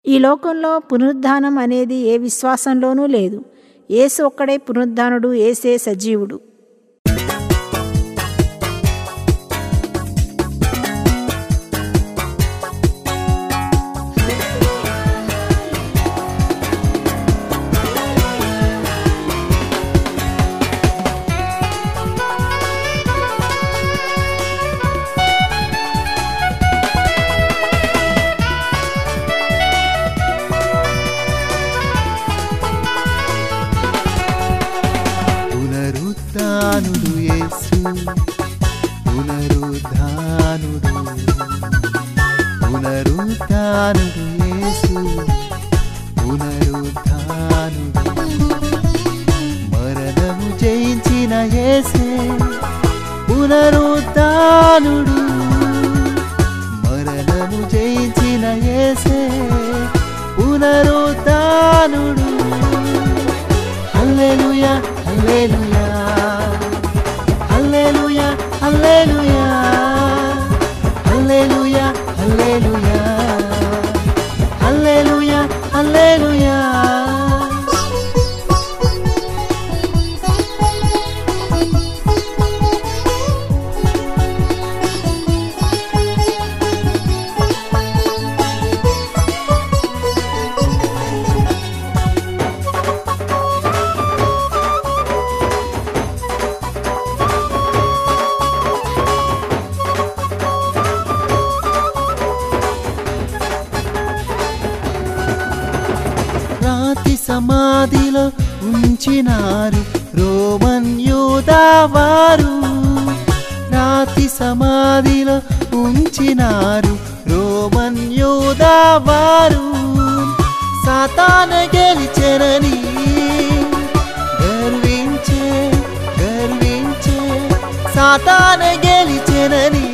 ఈ లోకంలో పునరుద్ధానం అనేది ఏ విశ్వాసంలోనూ లేదు ఏసు ఒక్కడే పునరుద్ధానుడు ఏసే సజీవుడు పునరుద్ధానుడు యేసు పునరుద్ధానుడు పునరుద్ధానుడు యేసు పునరుద్ధానుడు మరణము జయించిన యేసే పునరుద్ధానుడు మరణము జయించిన యేసే పునరుద్ధానుడు హల్లెలూయా హల్లెలూయా హల్లెలూయా హల్లెలూయా హల్లెలూయా హల్లెలూయా హల్లెలూయా హల్లెలూయా రాతి సమాధిలో ఉంచినారు రోమన్ యూదా వారు రాతి సమాధిలో ఉంచినారు రోమన్ యూదా వారు సాతాన గెలిచెనని గర్వించే గర్వించే సాతాన గెలిచెనని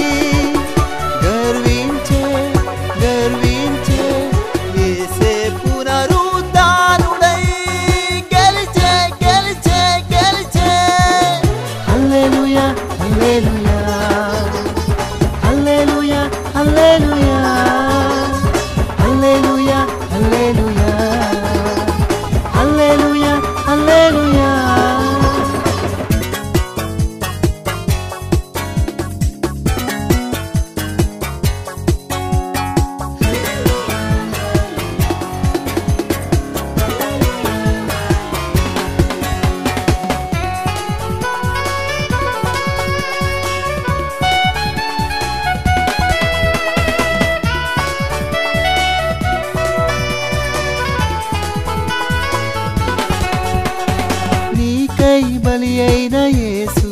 గర్వించే గర్వించే యేసే పునరుద్ధానుడై గెలిచే గెలిచే గెలిచే హల్లెలూయా హల్లెలూయా హల్లెలూయా హల్లెలూయా హల్లెలూయా హల్లెలూయా హల్లెలూయా హల్లెలూయా నీకై బలి అయిన యేసు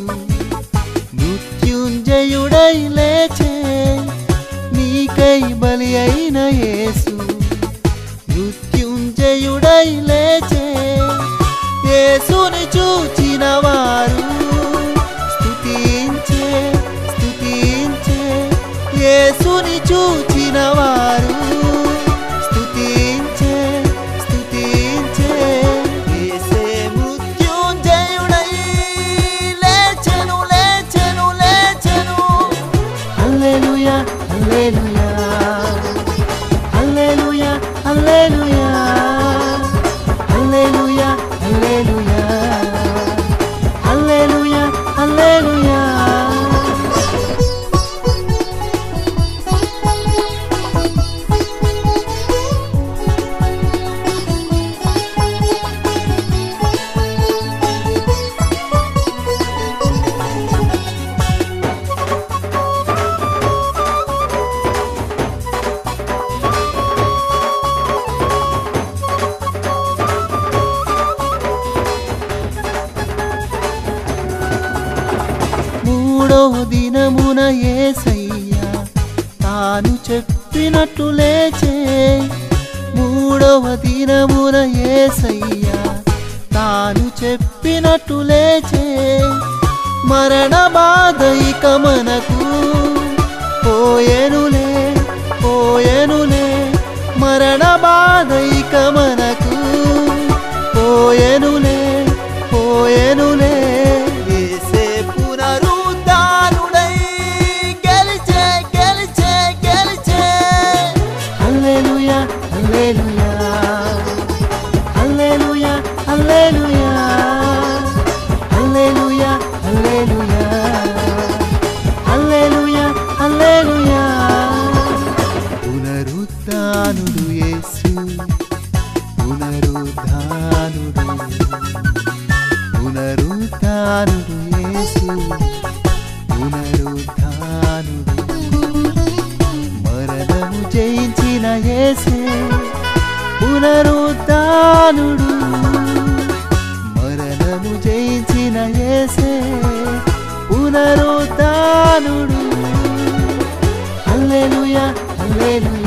మృత్యుంజయుడై లేచే నీకై బలి అయిన యేసు మృత్యుంజయుడై లేచే యేసుని చూచిన వారు స్తుతించే స్తుతించే యేసుని చూచిన వారు స్తుతించే స్తుతించే యేసే మృత్యుంజయుడై లేచెను లేచెను లేచెను హల్లెలూయా హల్లెలూయా హల్లెలూయా హల్లెలూయా హల్లెలూయా హల్లెలూయా హల్లెలూయా హల్లెలూయా మూడవ దినమున ఏసయ్యా తాను చెప్పినట్టు లేచే మూడవ దినమున ఏసయ్యా తాను చెప్పినట్టు లేచే మరణ బాధ ఇక మనకు పోయెనులే పోయెనులే మరణ బాధ ఇక మనకు పోయెనులే పోయెనులే యేసే పునరుద్ధానుడై గెలిచే గెలిచే గెలిచే హల్లెలూయా హల్లెలూయా పునరుద్ధానుడు యేసు పునరుద్ధానుడు పునరుద్ధానుడు యేసు పునరుద్ధానుడు మరణము జయించిన యేసే పునరుద్ధానుడు మరణము జయించిన యేసే పునరుద్ధానుడు హల్లెలూయా హల్లెలూయా